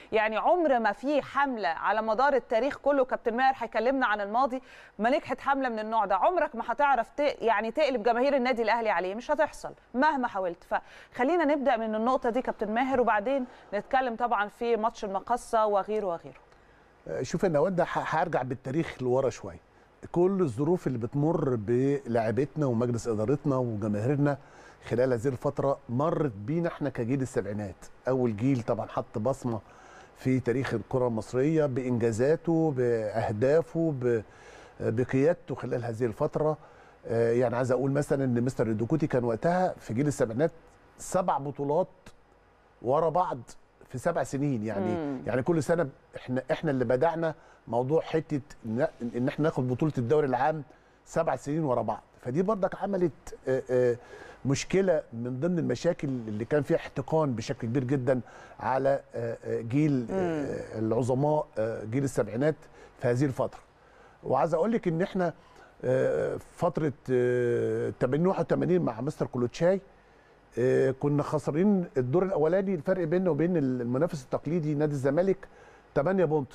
يعني عمر ما في حمله على مدار التاريخ كله كابتن ماهر هيكلمنا عن الماضي ما نجحت حمله من النوع ده عمرك ما هتعرف ت... يعني تقلب جماهير النادي الاهلي عليه مش هتحصل مهما حاولت فخلينا نبدا من النقطه دي كابتن ماهر وبعدين نتكلم طبعا في ماتش المقصه وغيره وغيره شوف يا نواد ده هرجع بالتاريخ لورا شويه كل الظروف اللي بتمر بلاعبتنا ومجلس ادارتنا وجماهيرنا خلال هذه الفتره مرت بينا احنا كجيل السبعينات اول جيل طبعا حط بصمه في تاريخ الكره المصريه بانجازاته باهدافه بقيادته خلال هذه الفتره يعني عايز اقول مثلا ان مستر الدكوتي كان وقتها في جيل السبعينات سبع بطولات ورا بعض في سبع سنين يعني مم. يعني كل سنه احنا احنا اللي بدانا موضوع حته ان احنا ناخد بطوله الدوري العام سبع سنين ورا بعض فدي برضك عملت مشكله من ضمن المشاكل اللي كان فيها احتقان بشكل كبير جدا على جيل العظماء جيل السبعينات في هذه الفتره وعايز اقول لك ان احنا فتره 80 81 مع مستر كولوتشاي كنا خسرين الدور الاولاني الفرق بيننا وبين المنافس التقليدي نادي الزمالك 8 بونت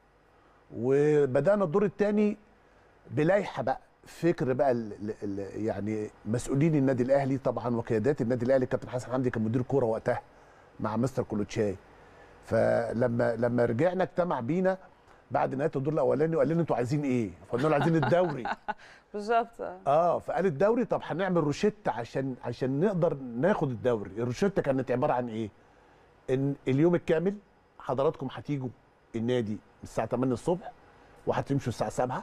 وبدانا الدور الثاني بلايحه بقى فكر بقى ال ال يعني مسؤولين النادي الاهلي طبعا وقيادات النادي الاهلي كابتن حسن حمدي كان مدير كوره وقتها مع مستر كولوتشاي فلما لما رجعنا اجتمع بينا بعد نهايه الدور الاولاني وقال لنا انتوا عايزين ايه؟ فقلنا له عايزين الدوري بالظبط اه فقال الدوري طب هنعمل روشته عشان عشان نقدر ناخد الدوري الروشته كانت عباره عن ايه؟ ان اليوم الكامل حضراتكم هتيجوا النادي الساعه 8 الصبح وهتمشوا الساعه 7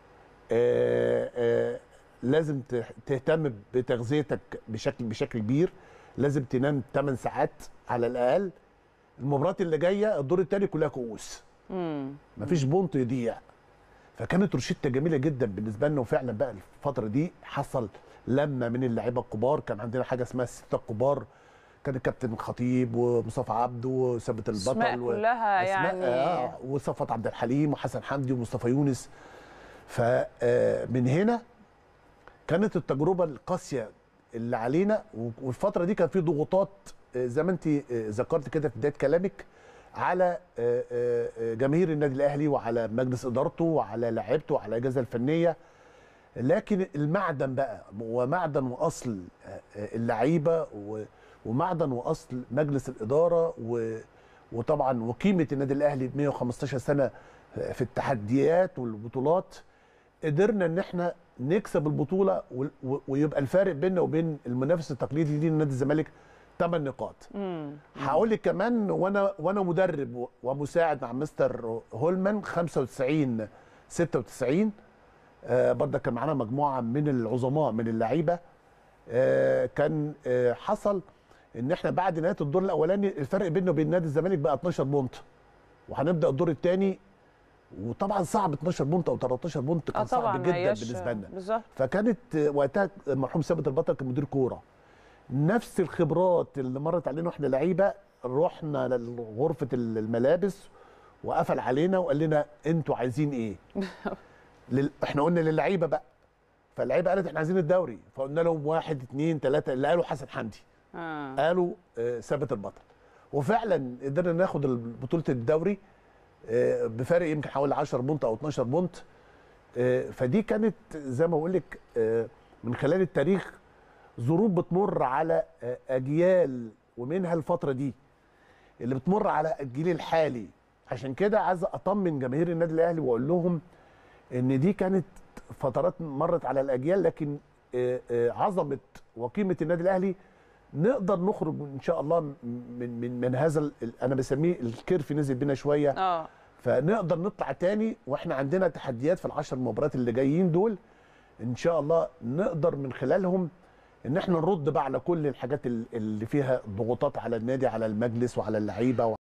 آه آه لازم تهتم بتغذيتك بشكل بشكل كبير لازم تنام 8 ساعات على الاقل المباريات اللي جايه الدور الثاني كلها كؤوس مفيش بونت يضيع فكانت روشته جميله جدا بالنسبه لنا وفعلا بقى الفتره دي حصل لما من اللعيبه الكبار كان عندنا حاجه اسمها السته الكبار كان الكابتن خطيب ومصطفى عبده وثابت البطل اسماء كلها يعني آه وصفت عبد الحليم وحسن حمدي ومصطفى يونس فمن هنا كانت التجربه القاسيه اللي علينا والفتره دي كان في ضغوطات زي ما انت ذكرت كده في بدايه كلامك على جماهير النادي الاهلي وعلى مجلس ادارته وعلى لاعيبته وعلى الاجهزه الفنيه لكن المعدن بقى ومعدن واصل اللعيبه ومعدن واصل مجلس الاداره وطبعا وقيمه النادي الاهلي 115 سنه في التحديات والبطولات قدرنا ان احنا نكسب البطوله ويبقى الفارق بيننا وبين المنافس التقليدي لينا نادي الزمالك 8 نقاط هقول لك كمان وانا وانا مدرب ومساعد مع مستر هولمان 95 96 آه برضه كان معانا مجموعه من العظماء من اللعيبه آه كان آه حصل ان احنا بعد نهايه الدور الاولاني الفرق بيننا وبين نادي الزمالك بقى 12 بونت وهنبدا الدور الثاني وطبعا صعب 12 بونت او 13 بونت كان صعب جدا بالنسبه لنا بالظبط فكانت وقتها المرحوم ثابت البطل كان مدير كوره نفس الخبرات اللي مرت علينا واحنا لعيبه رحنا لغرفه الملابس وقفل علينا وقال لنا انتوا عايزين ايه؟ لل... احنا قلنا للعيبه بقى فاللعيبه قالت احنا عايزين الدوري فقلنا لهم واحد اثنين ثلاثه اللي قالوا حسن حمدي آه. قالوا آه ثابت البطل وفعلا قدرنا ناخد بطوله الدوري آه بفارق يمكن حوالي 10 بونت او 12 بونت آه فدي كانت زي ما بقول لك آه من خلال التاريخ ظروف بتمر على اجيال ومنها الفتره دي اللي بتمر على الجيل الحالي عشان كده عايز اطمن جماهير النادي الاهلي واقول لهم ان دي كانت فترات مرت على الاجيال لكن عظمه وقيمه النادي الاهلي نقدر نخرج ان شاء الله من من من هذا انا بسميه الكيرف نزل بينا شويه اه فنقدر نطلع تاني واحنا عندنا تحديات في العشر مباريات اللي جايين دول ان شاء الله نقدر من خلالهم ان احنا نرد بقى على كل الحاجات اللي فيها ضغوطات على النادي على المجلس وعلى اللعيبه